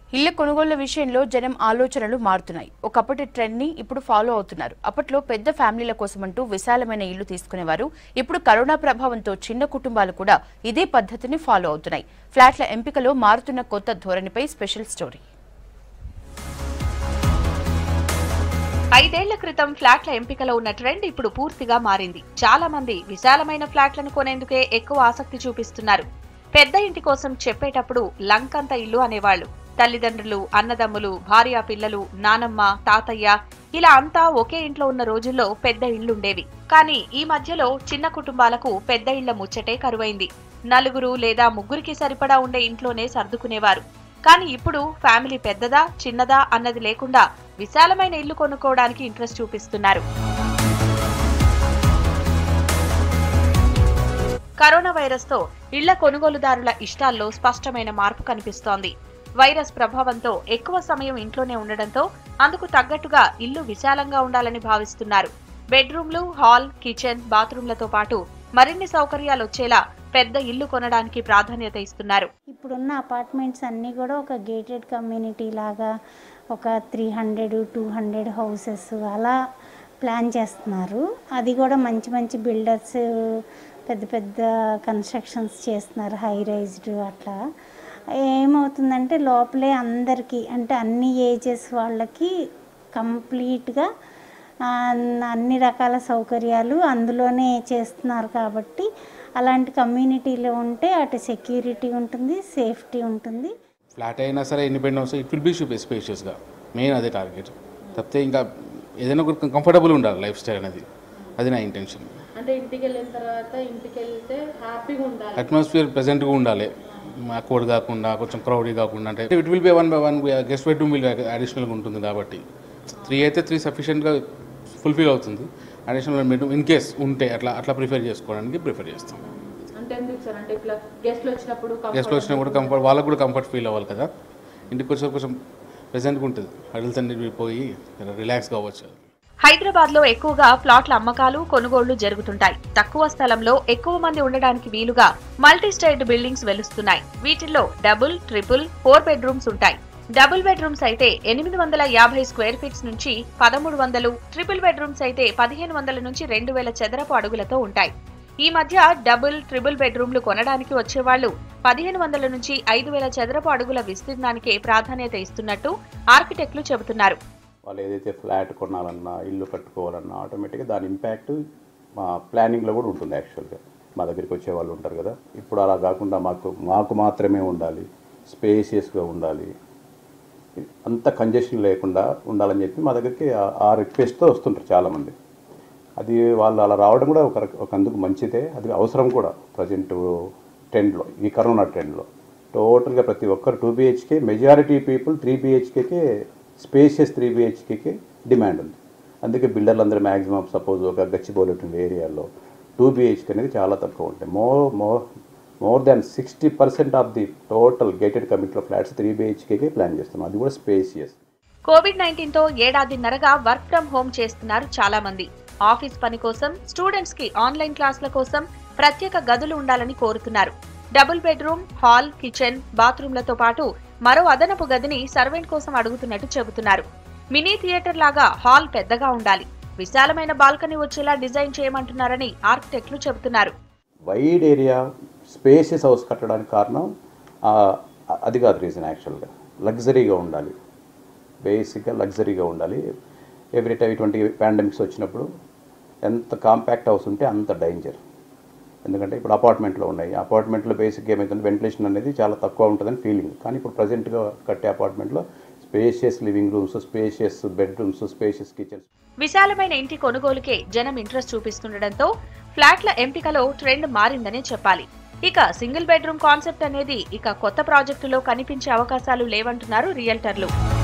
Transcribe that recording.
ఇళ్ల కొనుగోళ్ల విషయంలో జనం ఆలోచనలు మారుతున్నాయి ఒకప్పటి ట్రెండ్ ని ఇప్పుడు ఫాలో అవుతున్నారు అప్పట్లో పెద్ద ఫ్యామిలీల కోసమంటూ విశాలమైన ఇళ్లు తీసుకునేవారు ఇప్పుడు కరోనా ప్రభావంతో చిన్న కుటుంబాలు కూడా ఇదే పద్ధతిని ఫాలో అవుతున్నాయి ఫ్లాట్ల ఎంపికలో మారుతున్న కొత్త ధోరణిపై స్పెషల్ స్టోరీ ఐదేళ్ల క్రితం ఫ్లాట్ల ఎంపికలో ఉన్న ట్రెండ్ ఇప్పుడు పూర్తిగా మారింది చాలా మంది విశాలమైన ఫ్లాట్లను కొనేందుకే ఎక్కువ ఆసక్తి చూపిస్తున్నారు పెద్ద ఇంటి కోసం చెప్పేటప్పుడు లంకంత ఇల్లు అనేవాళ్లు తల్లిదండ్రులు అన్నదమ్ములు భార్య పిల్లలు నానమ్మ తాతయ్య ఇలా అంతా ఒకే ఇంట్లో ఉన్న రోజుల్లో పెద్ద ఇళ్లుండేవి కానీ ఈ మధ్యలో చిన్న కుటుంబాలకు పెద్ద ఇళ్ల ముచ్చటే కరువైంది నలుగురు లేదా ముగ్గురికి సరిపడా ఉండే ఇంట్లోనే సర్దుకునేవారు కానీ ఇప్పుడు ఫ్యామిలీ పెద్దదా చిన్నదా అన్నది లేకుండా విశాలమైన ఇల్లు కొనుక్కోవడానికి ఇంట్రెస్ట్ చూపిస్తున్నారు కరోనా వైరస్ తో ఇళ్ల కొనుగోలుదారుల ఇష్టాల్లో స్పష్టమైన మార్పు కనిపిస్తోంది వైరస్ ప్రభావంతో ఎక్కువ సమయం ఇంట్లోనే ఉండడంతో అందుకు తగ్గట్టుగా ఇల్లు విశాలంగా ఉండాలని భావిస్తున్నారు బెడ్రూమ్లు హాల్ కిచెన్ బాత్రూంలతో పాటు మరిన్ని సౌకర్యాలు వచ్చేలా పెద్ద ఇల్లు కొనడానికి ప్రాధాన్యత ఇస్తున్నారు ఇప్పుడున్న అపార్ట్మెంట్స్ అన్నీ కూడా ఒక గేటెడ్ కమ్యూనిటీ లాగా ఒక three hundred two hundred houses అలా ప్లాన్ చేస్తున్నారు అది కూడా మంచి మంచి బిల్డర్స్ పెద్ద పెద్ద కన్స్ట్రక్షన్స్ చేస్తున్నారు హై రైజ్డ్ అట్లా ఏమవుతుందంటే లోపలే అందరికీ అంటే అన్ని ఏజెస్ వాళ్ళకి కంప్లీట్గా ఆ, అన్ని రకాల సౌకర్యాలు అందులోనే చేస్తున్నారు కాబట్టి అలాంటి కమ్యూనిటీలో ఉంటే అటు సెక్యూరిటీ ఉంటుంది సేఫ్టీ ఉంటుంది ఫ్లాట్ అయినా సరే ఇండిపెండెన్స్ ఇట్ విల్ బీ స్పేషియస్గా మెయిన్ అదే టార్గెట్ తప్పితే ఇంకా ఏదైనా ఒక కంఫర్టబుల్ ఉండాలి లైఫ్ స్టైల్ అనేది అది నా ఇంటెన్షన్ అంటే ఇంటికి వెళ్ళిన తర్వాత ఇంటికి వెళ్తే హ్యాపీగా ఉండాలి అట్మాస్ఫియర్ ప్రెజెంట్గా ఉండాలి కోడ్ కాకుండా కొంచెం క్రౌడీ కాకుండా అంటే it will be one by one guest bedroom will అడిషనల్గా ఉంటుంది కాబట్టి త్రీ అయితే త్రీ సఫిషియెంట్గా ఫుల్ఫిల్ అవుతుంది అడిషనల్ బెడ్రూమ్ ఇన్ కేస్ ఉంటే అట్లా అట్లా ప్రిఫర్ చేసుకోవడానికి ప్రిఫర్ చేస్తాం అంటే ఎందుకు సార్ అంటే ఇట్లా గెస్ట్లు వచ్చినప్పుడు గెస్ట్లు వచ్చినా కూడా కంఫర్ట్ వాళ్ళకు కూడా కంఫర్ట్ ఫీల్ అవ్వాలి కదా ఇంటికి వచ్చే కొంచెం ప్రెజెంట్గా ఉంటుంది అడల్స్ అన్ని పోయి రిలాక్స్ కావచ్చు హైదరాబాద్ లో ఎక్కువగా ప్లాట్ల అమ్మకాలు కొనుగోళ్లు జరుగుతుంటాయి తక్కువ స్థలంలో ఎక్కువ మంది ఉండడానికి వీలుగా మల్టీ స్టైడ్ బిల్డింగ్స్ వెలుస్తున్నాయి వీటిల్లో డబుల్ ట్రిపుల్ ఫోర్ బెడ్రూమ్స్ ఉంటాయి డబుల్ బెడ్రూమ్స్ అయితే ఎనిమిది వందల యాభై స్క్వేర్ ఫీట్స్ నుంచి పదమూడు వందలు ట్రిపుల్ బెడ్రూమ్స్ అయితే పదిహేను వందల నుంచి రెండు వేల చదరపు అడుగులతో ఉంటాయి ఈ మధ్య డబుల్ ట్రిపుల్ బెడ్రూమ్లు కొనడానికి వచ్చేవాళ్లు పదిహేను వందల నుంచి ఐదు వేల చదరపు అడుగుల విస్తీర్ణానికే ప్రాధాన్యత ఇస్తున్నట్టు ఆర్కిటెక్టులు చెబుతున్నారు వాళ్ళు ఏదైతే ఫ్లాట్ కొనాలన్నా ఇల్లు కట్టుకోవాలన్నా ఆటోమేటిక్గా దాని ఇంపాక్ట్ మా ప్లానింగ్లో కూడా ఉంటుంది యాక్చువల్గా మా దగ్గరికి వచ్చే వాళ్ళు ఉంటారు కదా ఇప్పుడు అలా కాకుండా మాకు మాకు మాత్రమే ఉండాలి స్పేసియస్గా ఉండాలి అంత కంజెషన్ లేకుండా ఉండాలని చెప్పి మా దగ్గరికి ఆ- ఆ రిక్వెస్ట్తో వస్తుంటారు చాలామంది అది వాళ్ళు అలా రావడం కూడా ఒక రక- ఒక అందుకు మంచిదే అది అవసరం కూడా ప్రజెంట్ ట్రెండ్లో ఈ కరోనా ట్రెండ్లో టోటల్గా ప్రతి ఒక్కరు two BHK majority people three బీహెచ్కేకే స్పేషియస్ త్రీ బీహెచ్కేకే డిమాండ్ ఉంది అందుకే బిల్డర్లు అందరూ మ్యాక్సిమం సపోజ్ ఒక గచ్చిబౌలి ఏరియాలో టూ బీహెచ్కే అనేది చాలా తక్కువ ఉంటాయి more more more than sixty percent of the total gated కమిటీలో ఫ్లాట్స్ త్రీ బీహెచ్కేకే ప్లాన్ చేస్తాం అది కూడా స్పేషియస్ కోవిడ్ నైన్టీన్ తో ఏడాదిన్నరగా వర్క్ ఫ్రం హోమ్ చేస్తున్నారు చాలా మంది ఆఫీస్ పని కోసం స్టూడెంట్స్ కి ఆన్లైన్ క్లాసుల కోసం ప్రత్యేక గదులు ఉండాలని కోరుతున్నారు డబుల్ బెడ్రూమ్ హాల్ కిచెన్ బాత్రూంలతో పాటు మరో అదనపు గదిని సర్వెంట్ కోసం అడుగుతున్నట్టు చెబుతున్నారు మినీ థియేటర్ లాగా హాల్ పెద్దగా ఉండాలి విశాలమైన బాల్కనీ వచ్చేలా డిజైన్ చేయమంటున్నారని ఆర్కిటెక్టులు చెబుతున్నారు వైడ్ ఏరియా స్పేసెస్ హౌస్ కట్టడానికి కారణం ఆ, అది కాదు రీజన్ యాక్చువల్గా లగ్జరీగా ఉండాలి బేసిక్గా లగ్జరీగా ఉండాలి ఎవ్రీ టైం ఇటువంటి పాండమిక్స్ వచ్చినప్పుడు ఎంత కాంపాక్ట్ హౌస్ ఉంటే అంత డేంజర్ ఎందుకంటే ఇప్పుడు అపార్ట్మెంట్లో ఉన్నాయి అపార్ట్మెంట్లో బేసిక్గా ఏమవుతుంది వెంటిలేషన్ అనేది చాలా తక్కువ ఉంటుందని ఫీలింగ్ కానీ ఇప్పుడు ప్రజెంట్గా కట్టే అపార్ట్మెంట్లో spacious living rooms spacious bedrooms spacious kitchens విశాలమైన ఇంటి కొనుగోలుకే జనం ఇంట్రెస్ట్ చూపిస్తుండటంతో ఫ్లాట్ల ఎంపికలో ట్రెండ్ మారిందనే చెప్పాలి ఇక సింగిల్ బెడ్రూమ్ కాన్సెప్ట్ అనేది ఇక కొత్త ప్రాజెక్టులో కనిపించే అవకాశాలు లేవంటున్నారు రియల్టర్లు